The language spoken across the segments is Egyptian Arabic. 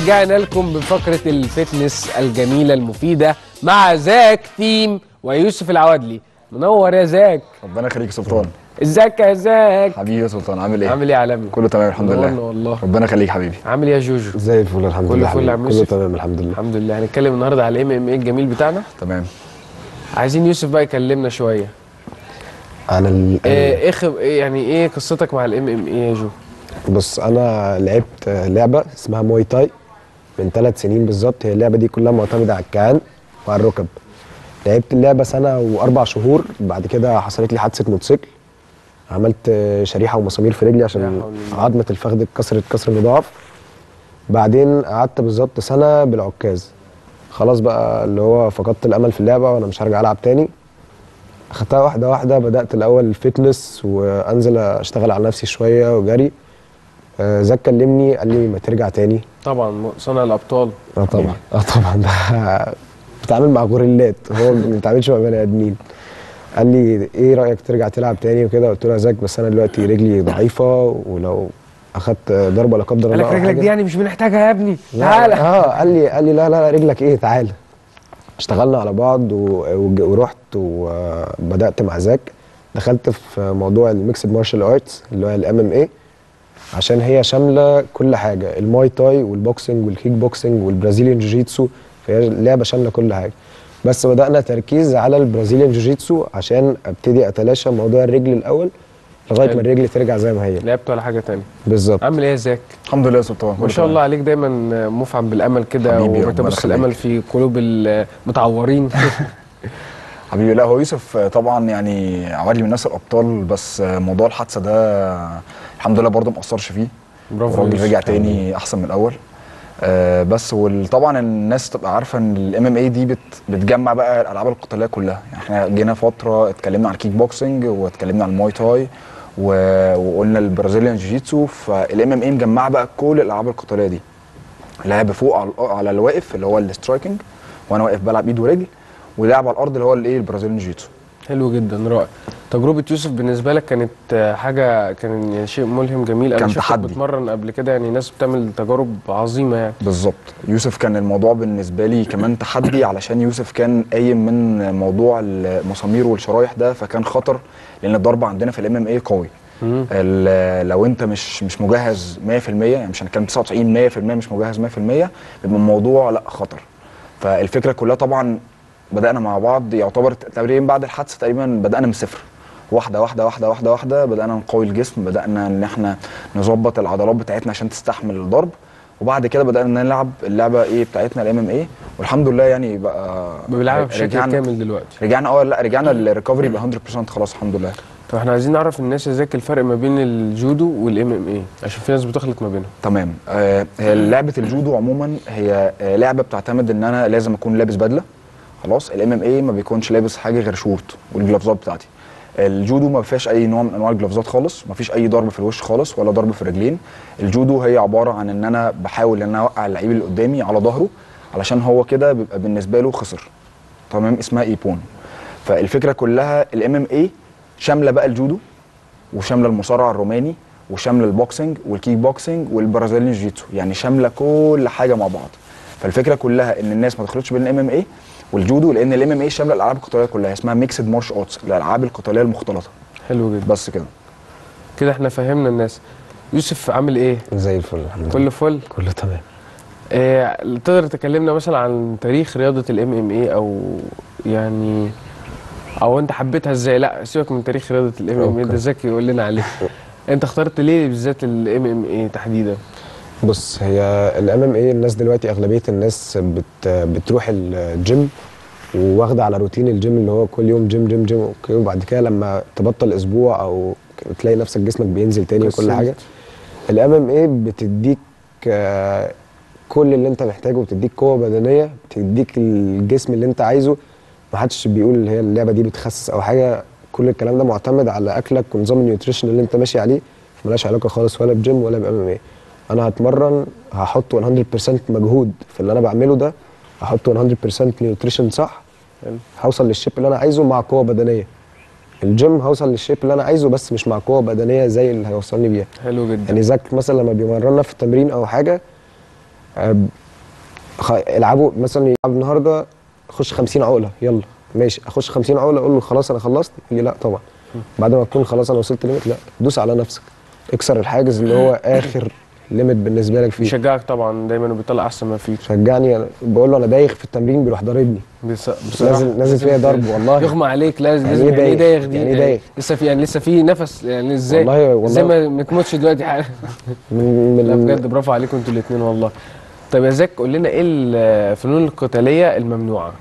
ورجعنا لكم بفقرة الفتنس الجميلة المفيدة مع زاك تيم ويوسف العوادلي منور يا زاك ربنا يخليك يا سلطان ازيك يا زاك حبيبي يا سلطان عامل ايه؟ عامل ايه يا عالمي كله تمام الحمد منورنا لله والله ربنا يخليك حبيبي عامل ايه يا جوجو زي الفل الحمد كله لله فل حبيبي. يا عم كله يوسف. تمام الحمد لله الحمد لله هنتكلم النهارده على الام ام اي الجميل بتاعنا تمام عايزين يوسف بقى يكلمنا شويه عن ال... ايه ايه خب... إيه يعني ايه قصتك مع الام ام اي يا جو بص انا لعبت لعبه اسمها موي تاي من ثلاث سنين بالظبط هي اللعبه دي كلها معتمده على الكيان وعلى الركب لعبت اللعبه سنه واربع شهور بعد كده حصلت لي حادثه موتوسيكل عملت شريحه ومسامير في رجلي لا عشان حول الله. عظمه الفخذ اتكسرت كسر مضاعف بعدين قعدت بالظبط سنه بالعكاز خلاص بقى اللي هو فقدت الامل في اللعبه وانا مش هرجع العب تاني اخدتها واحده واحده بدات الاول الفتنس وانزل اشتغل على نفسي شويه وجري آه، زاك كلمني قال لي ما ترجع تاني طبعا م- صنع الابطال اه طبعا اه طبعا ده بتعامل مع غوريلات هو ما بيتعاملش مع بني ادمين قال لي ايه رايك ترجع تلعب تاني وكده قلت له يا زاك بس انا دلوقتي رجلي ضعيفه ولو اخدت ضربه لا قدر قال الله لك أو رجلك حاجة- دي يعني مش بنحتاجها يا ابني لا، تعالى اه قال لي قال لي لا لا لا رجلك ايه تعالى اشتغلنا على بعض و- وج- ورحت وبدات مع زاك دخلت في موضوع الميكسد مارشال ارتس اللي هو الام ام اي عشان هي شامله كل حاجه الماي تاي والبوكسنج والكيك بوكسنج والبرازيليان جوجيتسو فهي لعبه شامله كل حاجه بس بدانا تركيز على البرازيليان جوجيتسو عشان ابتدي اتلاشى موضوع الرجل الاول لغايه ما حلو. الرجل ترجع زي ما هي لعبت ولا حاجه تانية بالظبط عامل ايه يا زاك الحمد لله يا سلطان ما كله شاء تمام. الله عليك دايما مفعم بالامل كده حبيبي، ربنا وبتبص يخليك. الامل في قلوب المتعورين حبيبي لا هو يوسف طبعا يعني عوادلي من الناس الابطال بس موضوع الحادثه ده الحمد لله برضه ما اثرش فيه برافو الراجل يوسف. رجع تاني احسن من الاول آه بس وطبعا الناس تبقى عارفه ان الام ام اي دي بت بتجمع بقى الالعاب القتاليه كلها يعني احنا جينا فتره اتكلمنا عن الكيك بوكسنج واتكلمنا عن الماي تاي و- وقلنا البرازيليان جيتسو فالام ام اي مجمعه بقى كل الالعاب القتاليه دي لعب فوق على, على الواقف اللي هو السترايكنج وانا واقف بلعب ايد ورجل ولعب على الارض اللي هو الايه البرازيليان جيتسو حلو جدا رائع تجربه يوسف بالنسبه لك كانت آه، حاجه كان يعني شيء ملهم جميل انا كان شفتك تحدي. بتمرن قبل كده يعني ناس بتعمل تجارب عظيمه يعني بالظبط يوسف كان الموضوع بالنسبه لي كمان تحدي علشان يوسف كان قايم من موضوع المسامير والشرايح ده فكان خطر لان الضرب عندنا في الام ام اي قوي مم. ال- لو انت مش مش مجهز 100% يعني مش هنتكلم 99 100% مش مجهز 100% بيبقى الموضوع لا خطر فالفكره كلها طبعا بدانا مع بعض يعتبر تقريبا بعد الحادثه تقريبا بدانا من صفر واحده واحده واحده واحده واحده بدانا نقوي الجسم بدانا ان احنا نظبط العضلات بتاعتنا عشان تستحمل الضرب وبعد كده بدانا نلعب اللعبه ايه بتاعتنا الام ام اي والحمد لله يعني بقى بيلعبها بشكل رجعنا- كامل دلوقتي رجعنا اه لا رجعنا الريكفري ب 100% خلاص الحمد لله طب احنا عايزين نعرف الناس ازاي الفرق ما بين الجودو والام ام اي عشان في ناس بتخلط ما بينهم تمام آه هي لعبه الجودو عموما هي آه لعبه بتعتمد ان انا لازم اكون لابس بدله خلاص الام ام اي ما بيكونش لابس حاجه غير شورت والجلافزات بتاعتي الجودو ما فيهاش اي نوع من انواع الجلافزات خالص ما فيش اي ضرب في الوش خالص ولا ضرب في الرجلين الجودو هي عباره عن ان انا بحاول ان انا اوقع اللعيب اللي قدامي على ظهره علشان هو كده بيبقى بالنسبه له خسر تمام اسمها ايبون فالفكره كلها الام ام اي شامله بقى الجودو وشامله المصارعه الروماني وشامله البوكسنج والكيك بوكسنج والبرازيليان جيتسو يعني شامله كل حاجه مع بعض فالفكره كلها ان الناس ما تخلطش بين الام ام اي والجودو لان الام ام اي شامله الالعاب القتاليه كلها اسمها ميكسد مارش ارتس الالعاب القتاليه المختلطه حلو جدا بس كده كده احنا فهمنا الناس يوسف عامل ايه زي الفل الحمد لله كله فل كله تمام إيه تقدر تكلمنا مثلا عن تاريخ رياضه الام ام اي او يعني او انت حبيتها ازاي لا سيبك من تاريخ رياضه الام ام اي ده أوكي. زكي يقول لنا عليه انت اخترت ليه بالذات الام ام اي تحديدا بص هي الام ام اي الناس دلوقتي اغلبيه الناس بت بتروح الجيم واخده على روتين الجيم اللي هو كل يوم جيم جيم جيم اوكي وبعد كده لما تبطل اسبوع او تلاقي نفسك جسمك بينزل تاني وكل كسلت. حاجه الام ام اي بتديك آه، كل اللي انت محتاجه بتديك قوه بدنيه بتديك الجسم اللي انت عايزه ما حدش بيقول هي اللعبه دي بتخسس او حاجه كل الكلام ده معتمد على اكلك ونظام النيوتريشن اللي انت ماشي عليه ملهاش علاقه خالص ولا بجيم ولا بام ام اي انا هتمرن هحط 100% مجهود في اللي انا بعمله ده هحط 100% نيوتريشن صح حلو. هوصل للشيب اللي انا عايزه مع قوه بدنيه الجيم هوصل للشيب اللي انا عايزه بس مش مع قوه بدنيه زي اللي هيوصلني بيها حلو جدا يعني زاك مثلا لما بيمرنا في التمرين او حاجه آه، خ- العبوا مثلا يلعب النهارده خش 50 عقله يلا ماشي اخش 50 عقله اقول له خلاص انا خلصت يقول لي لا طبعا بعد ما تكون خلاص انا وصلت ليميت لا دوس على نفسك اكسر الحاجز اللي هو اخر ليميت بالنسبه لك فيه بيشجعك طبعا دايما وبيطلع احسن ما فيك شجعني أنا بقول له انا دايخ في التمرين بيروح ضاربني بص- بصراحه نازل نازل فيها ضرب والله يغمى عليك لازم يعني لازم إيه يعني ايه دايخ؟ دايخ دي يعني إيه دايخ؟ لسه في يعني لسه في نفس يعني ازاي والله- والله. ازاي ما ما تموتش دلوقتي حاجه من من لا بجد برافو عليكم انتوا الاثنين والله طيب يا زاك قول لنا ايه الفنون القتاليه الممنوعه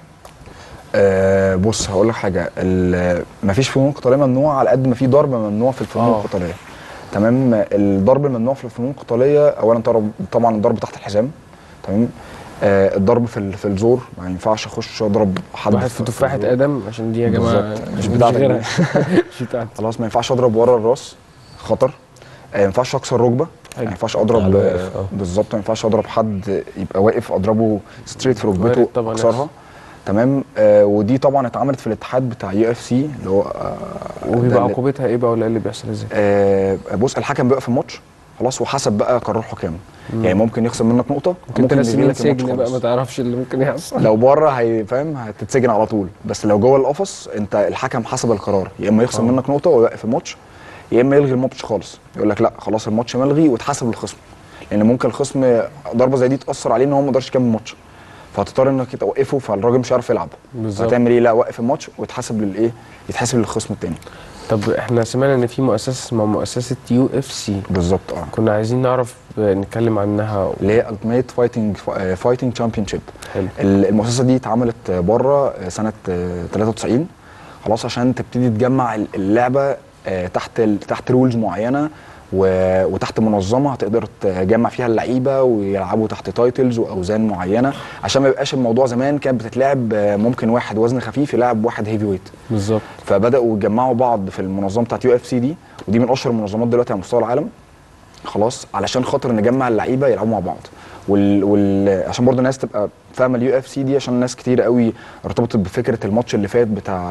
آه بص هقول لك حاجه ال- مفيش فنون قتاليه ممنوعه على قد ما في ضرب ممنوع في الفنون آه. القتاليه تمام الضرب الممنوع في الفنون القتاليه اولا طر- طبعا الضرب تحت الحزام تمام آه الضرب في ال- في الزور ما ينفعش اخش اضرب حد واحد في تفاحه الزور. ادم عشان دي يا جماعه بالظبط. مش مش بتاعتك غيرها دي. مش بتاعتي خلاص ما ينفعش اضرب ورا الراس خطر آه، ما ينفعش اكسر ركبه ما ينفعش اضرب على الواقف، آه، آه. بالظبط ما ينفعش اضرب حد يبقى واقف اضربه ستريت في وارد ركبته طبعاً اكسرها تمام آه ودي طبعا اتعملت في الاتحاد بتاع يو اف سي اللي هو آه ده وبيبقى اللي- عقوبتها ايه بقى ولا ايه اللي بيحصل ازاي آه بص الحكم بيوقف الماتش خلاص وحسب بقى قرار حكام يعني ممكن يخسر منك نقطه ممكن ثلاث سنين يلغي لك الماتش سجن بقى خالص. ما تعرفش اللي ممكن يحصل لو بره هيفهم هتتسجن على طول بس لو جوه القفص انت الحكم حسب القرار يا اما يخصم آه. منك نقطه ويوقف الماتش يا اما يلغي الماتش خالص يقول لك لا خلاص الماتش ملغي وتحسب للخصم لان ممكن الخصم ضربه زي دي تاثر عليه ان هو ما يقدرش يكمل الماتش فهتضطر انك توقفه فالراجل مش هيعرف يلعب بالظبط. هتعمل ايه لا وقف الماتش ويتحسب للايه يتحسب للخصم التاني طب احنا سمعنا ان في مؤسسه اسمها مؤسسه يو اف سي بالظبط اه كنا عايزين نعرف آه، نتكلم عنها اللي هي التيميت فايتنج فايتنج تشامبيونشيب حلو المؤسسه دي اتعملت بره سنه آه، 93 خلاص عشان تبتدي تجمع اللعبه آه، تحت ال- تحت رولز معينه و- وتحت منظمه هتقدر تجمع فيها اللعيبه ويلعبوا تحت تايتلز واوزان معينه عشان ما يبقاش الموضوع زمان كانت بتتلعب آه، ممكن واحد وزن خفيف يلعب واحد هيفي ويت بالظبط فبداوا يجمعوا بعض في المنظمه بتاعت يو اف سي دي ودي من اشهر المنظمات دلوقتي على مستوى العالم خلاص علشان خاطر نجمع اللعيبه يلعبوا مع بعض وال... وال... عشان برضه الناس تبقى فاهمه اليو اف سي دي عشان ناس كتير قوي ارتبطت بفكره الماتش اللي فات بتاع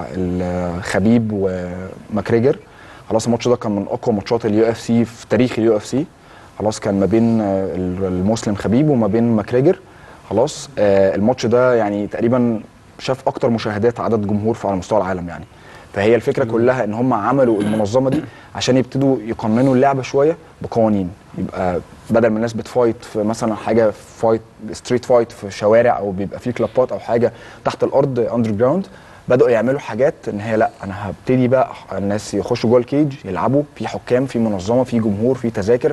الخبيب وماكريجر خلاص الماتش ده كان من اقوى ماتشات اليو اف سي في تاريخ اليو اف سي خلاص كان ما بين آه، المسلم خبيب وما بين ماكريجر خلاص آه، الماتش ده يعني تقريبا شاف اكتر مشاهدات عدد جمهور في على مستوى العالم يعني فهي الفكره كلها ان هم عملوا المنظمه دي عشان يبتدوا يقننوا اللعبه شويه بقوانين يبقى بدل ما الناس بتفايت في مثلا حاجه فايت ستريت فايت في شوارع او بيبقى في كلابات او حاجه تحت الارض اندر جراوند بداوا يعملوا حاجات ان هي لا انا هبتدي بقى الناس يخشوا جوه الكيج يلعبوا في حكام في منظمه في جمهور في تذاكر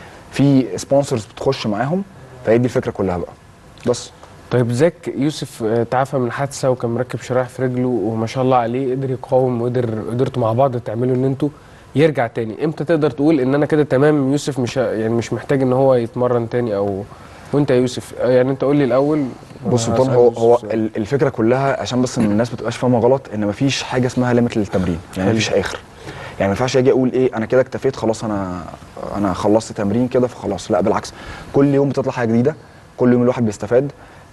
في سبونسرز بتخش معاهم فهي دي الفكره كلها بقى بس طيب زاك يوسف آه، تعافى من حادثه وكان مركب شرايح في رجله وما شاء الله عليه قدر يقاوم وقدر قدرتوا مع بعض تعملوا ان انتوا يرجع تاني امتى تقدر تقول ان انا كده تمام يوسف مش ه- يعني مش محتاج ان هو يتمرن تاني او وانت يا يوسف آه، يعني انت قول لي الاول بص وأنا سلطان هسأل هو يوسف هو سؤال. ال- الفكره كلها عشان بس ان الناس ما تبقاش فاهمه غلط ان مفيش حاجه اسمها ليميت للتمرين يعني مفيش اخر يعني ما ينفعش اجي اقول ايه انا كده اكتفيت خلاص انا انا خلصت تمرين كده فخلاص لا بالعكس كل يوم بتطلع حاجه جديده كل يوم الواحد بيستفاد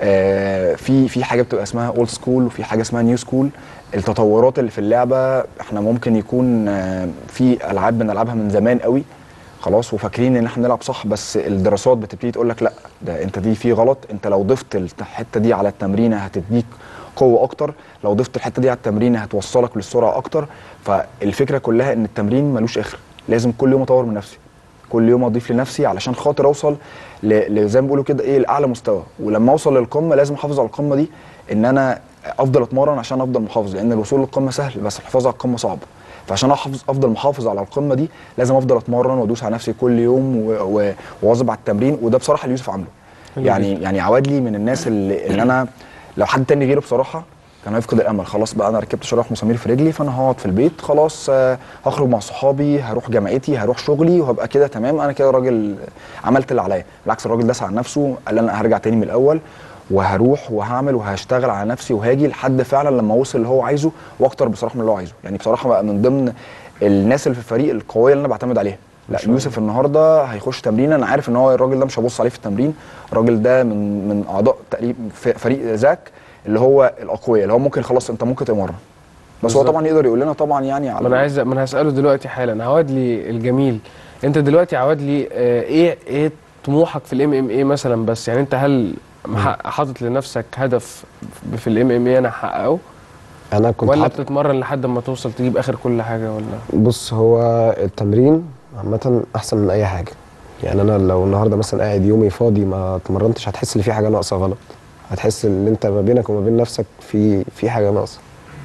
آه في في حاجه بتبقى اسمها اولد سكول وفي حاجه اسمها نيو سكول التطورات اللي في اللعبه احنا ممكن يكون آه في العاب بنلعبها من زمان قوي خلاص وفاكرين ان احنا نلعب صح بس الدراسات بتبتدي تقول لك لا ده انت دي في غلط انت لو ضفت الحته دي على التمرينه هتديك قوه اكتر لو ضفت الحته دي على التمرينه هتوصلك للسرعه اكتر فالفكره كلها ان التمرين ملوش اخر لازم كل يوم اطور من نفسي كل يوم اضيف لنفسي علشان خاطر اوصل ل- ل- زي ما بيقولوا كده ايه لاعلى مستوى ولما اوصل للقمه لازم احافظ على القمه دي ان انا افضل اتمرن عشان افضل محافظ لان الوصول للقمه سهل بس الحفاظ على القمه صعب فعشان احافظ افضل محافظ على القمه دي لازم افضل اتمرن وادوس على نفسي كل يوم و- و- واواظب على التمرين وده بصراحه اللي يوسف عامله حلو يعني يعني عوادلي من الناس اللي, اللي انا لو حد تاني غيره بصراحه كان هيفقد الامل خلاص بقى انا ركبت شرايح مسامير في رجلي فانا هقعد في البيت خلاص آه، هخرج مع صحابي هروح جامعتي هروح شغلي وهبقى كده تمام انا كده راجل عملت اللي عليا بالعكس الراجل داس على نفسه قال انا هرجع تاني من الاول وهروح وهعمل وهشتغل على نفسي وهاجي لحد فعلا لما اوصل اللي هو عايزه واكتر بصراحه من اللي هو عايزه يعني بصراحه بقى من ضمن الناس اللي في الفريق القويه اللي انا بعتمد عليها لا شاء الله. يوسف النهارده هيخش تمرين انا عارف ان هو الراجل ده مش هبص عليه في التمرين الراجل ده من من اعضاء تقريبا في فريق زاك اللي هو الاقوياء اللي هو ممكن خلاص انت ممكن تمرن بس هو بالظبط. طبعا يقدر يقول لنا طبعا يعني على ما انا عايز ما انا هساله دلوقتي حالا عوادلي الجميل انت دلوقتي عوادلي آه، ايه ايه طموحك في الام ام اي مثلا بس يعني انت هل محقق- حاطط لنفسك هدف في الام ام اي انا احققه انا كنت ولا حاطط بتتمرن لحد ما توصل تجيب اخر كل حاجه ولا بص هو التمرين عامة أحسن من أي حاجة يعني أنا لو النهاردة مثلا قاعد يومي فاضي ما اتمرنتش هتحس إن في حاجة ناقصة غلط هتحس إن أنت ما بينك وما بين نفسك في في حاجة ناقصة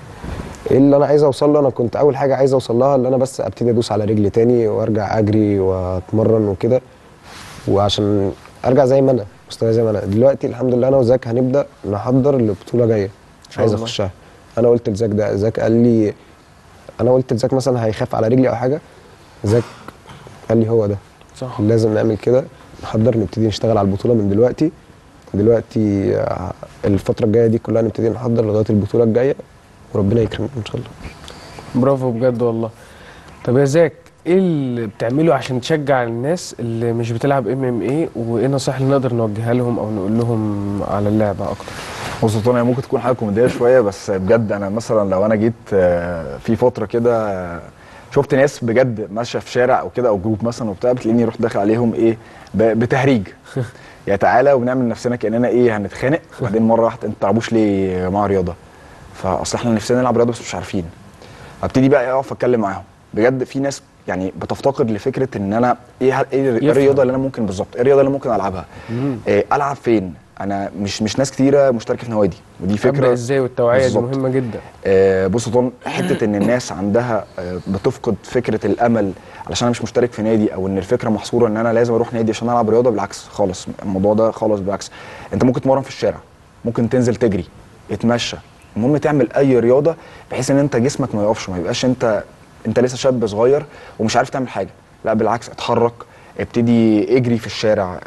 إيه اللي أنا عايز أوصل له أنا كنت أول حاجة عايز أوصل لها اللي أنا بس أبتدي أدوس على رجلي تاني وأرجع أجري وأتمرن وكده وعشان أرجع زي ما أنا مستواي زي ما أنا دلوقتي الحمد لله أنا وزاك هنبدأ نحضر لبطولة جايه شاء عايز الله. أخشها أنا قلت لزاك ده زاك قال لي انا قلت لزاك مثلا هيخاف على رجلي او حاجه زاك قال لي هو ده صح لازم نعمل كده نحضر نبتدي نشتغل على البطوله من دلوقتي دلوقتي آه، الفتره الجايه دي كلها نبتدي نحضر لغايه البطوله الجايه وربنا يكرمنا ان شاء الله برافو بجد والله طب يا زاك ايه اللي بتعمله عشان تشجع الناس اللي مش بتلعب ام ام اي وايه النصائح اللي نقدر نوجهها لهم او نقول لهم على اللعبه اكتر بص يا طارق، هي ممكن تكون حاجه كوميديه شويه بس بجد انا مثلا لو انا جيت آه، في فتره كده آه، شفت ناس بجد ماشيه في شارع او كده او جروب مثلا وبتاع بتلاقيني رحت داخل عليهم ايه ب- بتهريج يا تعالى وبنعمل نفسنا كاننا ايه هنتخانق وبعدين مره واحده انتوا بتلعبوش ليه يا جماعه رياضه فاصل احنا نفسنا نلعب رياضه بس مش عارفين ابتدي بقى اقف اتكلم معاهم بجد في ناس يعني بتفتقد لفكره ان انا ايه ايه يفهم. الرياضه اللي انا ممكن بالظبط ايه الرياضه اللي ممكن العبها إيه العب فين انا مش مش ناس كتيره مشتركه في نوادي ودي ابدا فكره ازاي والتوعيه دي بالظبط. مهمه جدا آه بص يا طن حته ان الناس عندها آه بتفقد فكره الامل علشان انا مش مشترك في نادي او ان الفكره محصوره ان انا لازم اروح نادي عشان العب رياضه بالعكس خالص الموضوع ده خالص بالعكس انت ممكن تمرن في الشارع ممكن تنزل تجري اتمشى المهم تعمل اي رياضه بحيث ان انت جسمك ما يقفش ما يبقاش انت انت لسه شاب صغير ومش عارف تعمل حاجه لا بالعكس اتحرك ابتدي اجري في الشارع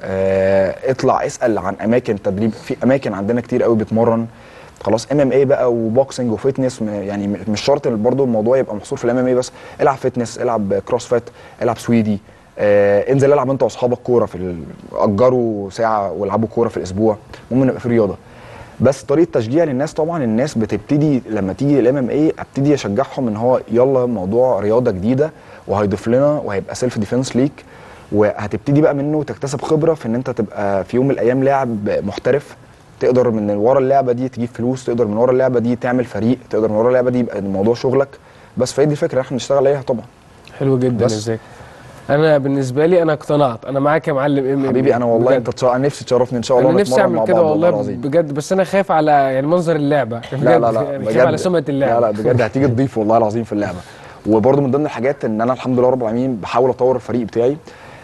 اه اطلع اسال عن اماكن تدريب في اماكن عندنا كتير قوي بتمرن خلاص ام ام اي بقى وبوكسنج وفتنس م- يعني م- مش شرط برضو الموضوع يبقى محصور في الام ام اي بس العب فتنس العب كروس فات العب سويدي آه انزل العب انت واصحابك كوره في ال- اجروا ساعه والعبوا كوره في الاسبوع المهم نبقى في رياضه بس طريقه تشجيع للناس طبعا الناس بتبتدي لما تيجي الام ام اي ابتدي اشجعهم ان هو يلا موضوع رياضه جديده وهيضيف لنا وهيبقى سيلف ديفense ليك وهتبتدي بقى منه تكتسب خبره في ان انت تبقى في يوم من الايام لاعب محترف تقدر من ورا اللعبه دي تجيب فلوس تقدر من ورا اللعبه دي تعمل فريق تقدر من ورا اللعبه دي يبقى الموضوع شغلك بس فهي دي الفكره اللي احنا بنشتغل عليها طبعا حلو جدا بس. ازاي انا بالنسبه لي انا اقتنعت انا معاك يا معلم ام حبيبي انا والله انت تشا- انا نفسي تشرفني ان شاء الله انا نفسي نتمرن مع اعمل كده بعض والله العظيم بجد بس انا خايف على يعني منظر اللعبه لا لا لا يعني خايف على سمعه اللعبه لا لا بجد هتيجي تضيف والله العظيم في اللعبه وبرده من ضمن الحاجات ان انا الحمد لله رب العالمين بحاول اطور الفريق بتاعي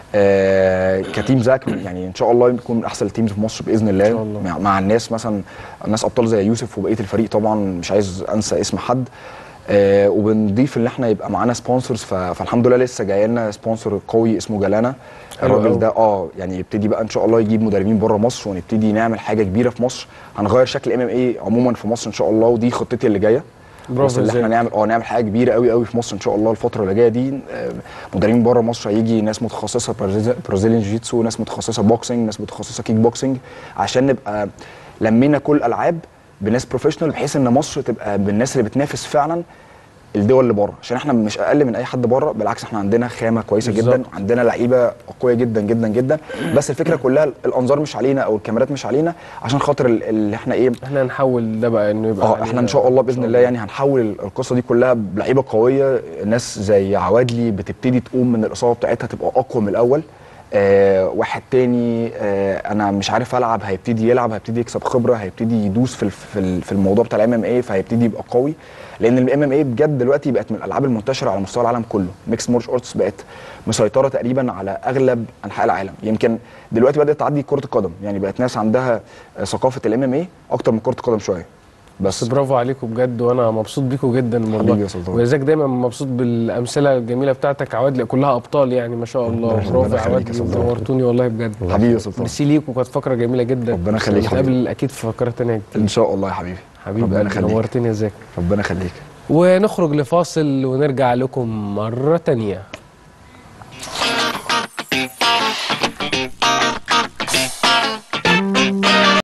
آه كتيم زاك يعني ان شاء الله يكون من احسن التيمز في مصر باذن الله, شاء الله. مع, مع الناس مثلا الناس ابطال زي يوسف وبقيه الفريق طبعا مش عايز انسى اسم حد آه وبنضيف ان احنا يبقى معانا سبونسرز فالحمد لله لسه جاي لنا سبونسر قوي اسمه جلانا حلو أوي. الراجل ده اه يعني يبتدي بقى ان شاء الله يجيب مدربين بره مصر ونبتدي نعمل حاجه كبيره في مصر هنغير شكل ام ام اي عموما في مصر ان شاء الله ودي خطتي اللي جايه برافو بس اللي إزاي. احنا نعمل اه نعمل حاجه كبيره قوي قوي في مصر ان شاء الله الفتره اللي جايه دي آه، مدربين بره مصر هيجي ناس متخصصه برازيل- برازيليان جيتسو ناس متخصصه بوكسنج ناس متخصصه كيك بوكسنج عشان نبقى لمينا كل الالعاب بناس بروفيشنال بحيث ان مصر تبقى بالناس اللي بتنافس فعلا الدول اللي بره عشان احنا مش اقل من اي حد بره بالعكس احنا عندنا خامه كويسه جدا بالظبط. عندنا لعيبه قويه جدا جدا جدا بس الفكره كلها الانظار مش علينا او الكاميرات مش علينا عشان خاطر ال- اللي احنا ايه احنا نحول ده بقى انه يبقى اه علينا احنا ان شاء الله باذن الله يعني هنحول القصه دي كلها بلعيبه قويه ناس زي عوادلي بتبتدي تقوم من الاصابه بتاعتها تبقى اقوى من الاول آه واحد تاني آه انا مش عارف العب هيبتدي يلعب هيبتدي يكسب خبره هيبتدي يدوس في ال- في ال- في الموضوع بتاع الام ام اي فهيبتدي يبقى قوي لان الام ام اي بجد دلوقتي بقت من الالعاب المنتشره على مستوى العالم كله ميكس مارش ارتس بقت مسيطره تقريبا على اغلب انحاء العالم يمكن دلوقتي بدات تعدي كره القدم يعني بقت ناس عندها آه، ثقافه الام ام اي اكتر من كره القدم شويه بس برافو عليكم بجد وانا مبسوط بيكم جدا والله حبيبي يا سلطان. ويزاك دايما مبسوط بالامثله الجميله بتاعتك عوادل كلها ابطال يعني ما شاء الله ربنا برافو يا يخليك يا عوادل سلطان. نورتوني والله بجد حبيبي يا سلطان ميرسي ليك وكانت فقره جميله جدا ربنا يخليك يا حبيبي. نتقابل اكيد في فقره تانيه كتير ان شاء الله يا حبيبي حبيبي ربنا قلبي، يخليك نورتني يا زاك ربنا يخليك ونخرج لفاصل ونرجع لكم مره تانيه